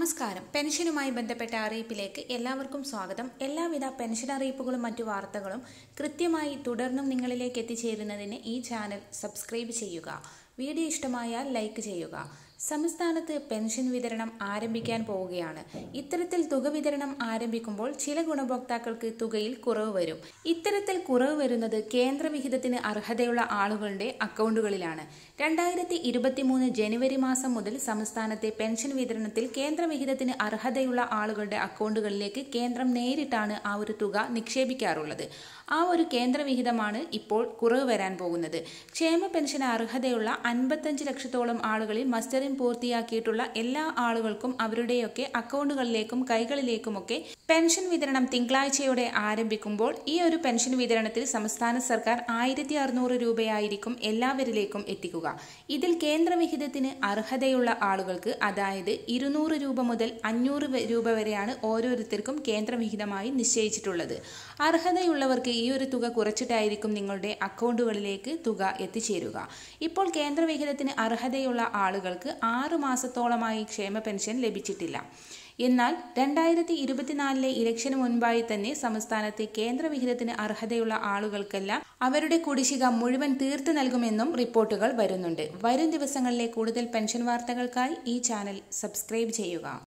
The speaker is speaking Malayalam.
നമസ്കാരം പെൻഷനുമായി ബന്ധപ്പെട്ട അറിയിപ്പിലേക്ക് എല്ലാവർക്കും സ്വാഗതം എല്ലാവിധ പെൻഷൻ അറിയിപ്പുകളും മറ്റു വാർത്തകളും കൃത്യമായി തുടർന്നും നിങ്ങളിലേക്ക് എത്തിച്ചേരുന്നതിന് ഈ ചാനൽ സബ്സ്ക്രൈബ് ചെയ്യുക വീഡിയോ ഇഷ്ടമായാൽ ലൈക്ക് ചെയ്യുക സംസ്ഥാനത്ത് പെൻഷൻ വിതരണം ആരംഭിക്കാൻ പോവുകയാണ് ഇത്തരത്തിൽ തുക വിതരണം ആരംഭിക്കുമ്പോൾ ചില ഗുണഭോക്താക്കൾക്ക് തുകയിൽ കുറവ് വരും ഇത്തരത്തിൽ കുറവ് വരുന്നത് കേന്ദ്ര വിഹിതത്തിന് അർഹതയുള്ള ആളുകളുടെ അക്കൗണ്ടുകളിലാണ് രണ്ടായിരത്തി ഇരുപത്തിമൂന്ന് ജനുവരി മാസം മുതൽ സംസ്ഥാനത്തെ പെൻഷൻ വിതരണത്തിൽ കേന്ദ്ര വിഹിതത്തിന് അർഹതയുള്ള ആളുകളുടെ അക്കൗണ്ടുകളിലേക്ക് കേന്ദ്രം നേരിട്ടാണ് ആ ഒരു തുക നിക്ഷേപിക്കാറുള്ളത് ആ ഒരു കേന്ദ്ര വിഹിതമാണ് ഇപ്പോൾ കുറവ് വരാൻ പോകുന്നത് ക്ഷേമ പെൻഷന് അർഹതയുള്ള അൻപത്തഞ്ച് ലക്ഷത്തോളം ആളുകളിൽ മസ്റ്ററിംഗ് പൂർത്തിയാക്കിയിട്ടുള്ള എല്ലാ ആളുകൾക്കും അവരുടെയൊക്കെ അക്കൗണ്ടുകളിലേക്കും കൈകളിലേക്കുമൊക്കെ പെൻഷൻ വിതരണം തിങ്കളാഴ്ചയോടെ ആരംഭിക്കുമ്പോൾ ഈ ഒരു പെൻഷൻ വിതരണത്തിൽ സംസ്ഥാന സർക്കാർ ആയിരത്തി അറുന്നൂറ് രൂപയായിരിക്കും എല്ലാവരിലേക്കും എത്തിക്കുക ഇതിൽ കേന്ദ്ര വിഹിതത്തിന് അർഹതയുള്ള ആളുകൾക്ക് അതായത് ഇരുന്നൂറ് രൂപ മുതൽ അഞ്ഞൂറ് രൂപ വരെയാണ് ഓരോരുത്തർക്കും കേന്ദ്ര വിഹിതമായി നിശ്ചയിച്ചിട്ടുള്ളത് അർഹതയുള്ളവർക്ക് ഈ ഒരു തുക കുറച്ചിട്ടായിരിക്കും നിങ്ങളുടെ അക്കൗണ്ടുകളിലേക്ക് തുക എത്തിച്ചേരുക ഇപ്പോൾ കേന്ദ്ര വിഹിതത്തിന് അർഹതയുള്ള ആളുകൾക്ക് ആറു മാസത്തോളമായി ക്ഷേമ പെൻഷൻ ലഭിച്ചിട്ടില്ല എന്നാൽ രണ്ടായിരത്തി ഇരുപത്തിനാലിലെ ഇലക്ഷന് മുൻപായി തന്നെ സംസ്ഥാനത്തെ കേന്ദ്ര വിഹിതത്തിന് അർഹതയുള്ള ആളുകൾക്കെല്ലാം അവരുടെ കുടിശ്ശിക മുഴുവൻ തീർത്തു നൽകുമെന്നും റിപ്പോർട്ടുകൾ വരുന്നുണ്ട് വരും ദിവസങ്ങളിലെ കൂടുതൽ പെൻഷൻ വാർത്തകൾക്കായി ഈ ചാനൽ സബ്സ്ക്രൈബ് ചെയ്യുക